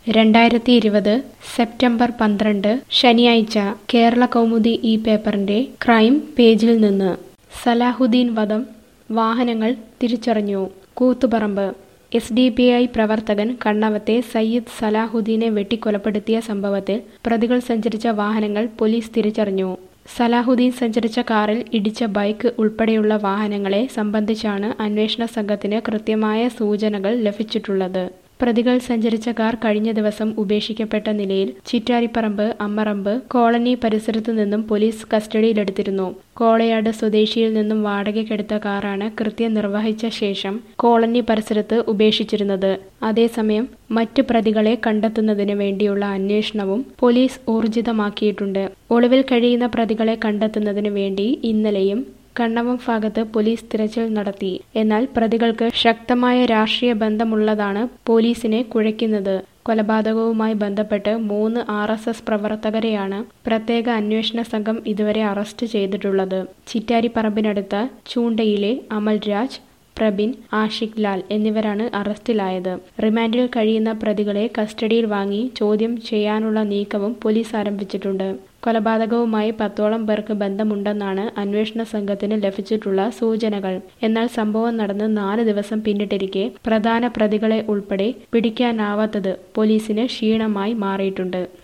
രണ്ടായിരത്തി ഇരുപത് സെപ്റ്റംബർ പന്ത്രണ്ട് ശനിയാഴ്ച കേരള കൗമുദി ഈ പേപ്പറിന്റെ ക്രൈം പേജിൽ നിന്ന് സലാഹുദ്ദീൻ വധം വാഹനങ്ങൾ തിരിച്ചറിഞ്ഞു Koothuparamba S D P I പ്രവർത്തകൻ കണ്ണവത്തെ സയ്യിദ് സലാഹുദ്ദീനെ വെട്ടിക്കൊലപ്പെടുത്തിയ സംഭവത്തിൽ പ്രതികൾ സഞ്ചരിച്ച വാഹനങ്ങൾ പോലീസ് തിരിച്ചറിഞ്ഞു സലാഹുദ്ദീൻ സഞ്ചരിച്ച കാറിൽ ഇടിച്ച ബൈക്ക് ഉൾപ്പെടെയുള്ള വാഹനങ്ങളെ സംബന്ധിച്ചാണ് അന്വേഷണ സംഘത്തിന് കൃത്യമായ സൂചനകൾ ലഭിച്ചിട്ടുള്ളത് പ്രതികൾ സഞ്ചരിച്ച കാർ കഴിഞ്ഞ ദിവസം ഉപേക്ഷിക്കപ്പെട്ട നിലയിൽ ചിറ്റാരിപ്പറമ്പ് അമ്മറമ്പ് കോളനി പരിസരത്തു നിന്നും പോലീസ് കസ്റ്റഡിയിലെടുത്തിരുന്നു കോളയാട് സ്വദേശിയിൽ നിന്നും വാടകയ്ക്കെടുത്ത കാറാണ് കൃത്യം നിർവഹിച്ച ശേഷം കോളനി പരിസരത്ത് ഉപേക്ഷിച്ചിരുന്നത് അതേസമയം മറ്റു പ്രതികളെ കണ്ടെത്തുന്നതിന് വേണ്ടിയുള്ള അന്വേഷണവും പോലീസ് ഊർജിതമാക്കിയിട്ടുണ്ട് ഒളിവിൽ കഴിയുന്ന പ്രതികളെ കണ്ടെത്തുന്നതിന് വേണ്ടി ഇന്നലെയും കണ്ണവം ഭാഗത്ത് പോലീസ് തിരച്ചിൽ നടത്തി എന്നാൽ പ്രതികൾക്ക് ശക്തമായ രാഷ്ട്രീയ ബന്ധമുള്ളതാണ് പോലീസിനെ കുഴയ്ക്കുന്നത് കൊലപാതകവുമായി ബന്ധപ്പെട്ട് മൂന്ന് ആർ എസ് എസ് പ്രവർത്തകരെയാണ് പ്രത്യേക അന്വേഷണ സംഘം ഇതുവരെ അറസ്റ്റ് ചെയ്തിട്ടുള്ളത് ചിറ്റാരിപ്പറമ്പിനടുത്ത ചൂണ്ടയിലെ അമൽരാജ് പ്രബിൻ ആഷിഖ് ലാൽ എന്നിവരാണ് അറസ്റ്റിലായത് റിമാൻഡിൽ കഴിയുന്ന പ്രതികളെ കസ്റ്റഡിയിൽ വാങ്ങി ചോദ്യം ചെയ്യാനുള്ള നീക്കവും പോലീസ് ആരംഭിച്ചിട്ടുണ്ട് കൊലപാതകവുമായി പത്തോളം പേർക്ക് ബന്ധമുണ്ടെന്നാണ് അന്വേഷണ സംഘത്തിന് ലഭിച്ചിട്ടുള്ള സൂചനകൾ എന്നാൽ സംഭവം നടന്ന് നാല് ദിവസം പിന്നിട്ടിരിക്കെ പ്രധാന പ്രതികളെ ഉൾപ്പെടെ പിടിക്കാനാവാത്തത് പോലീസിന് ക്ഷീണമായി മാറിയിട്ടുണ്ട്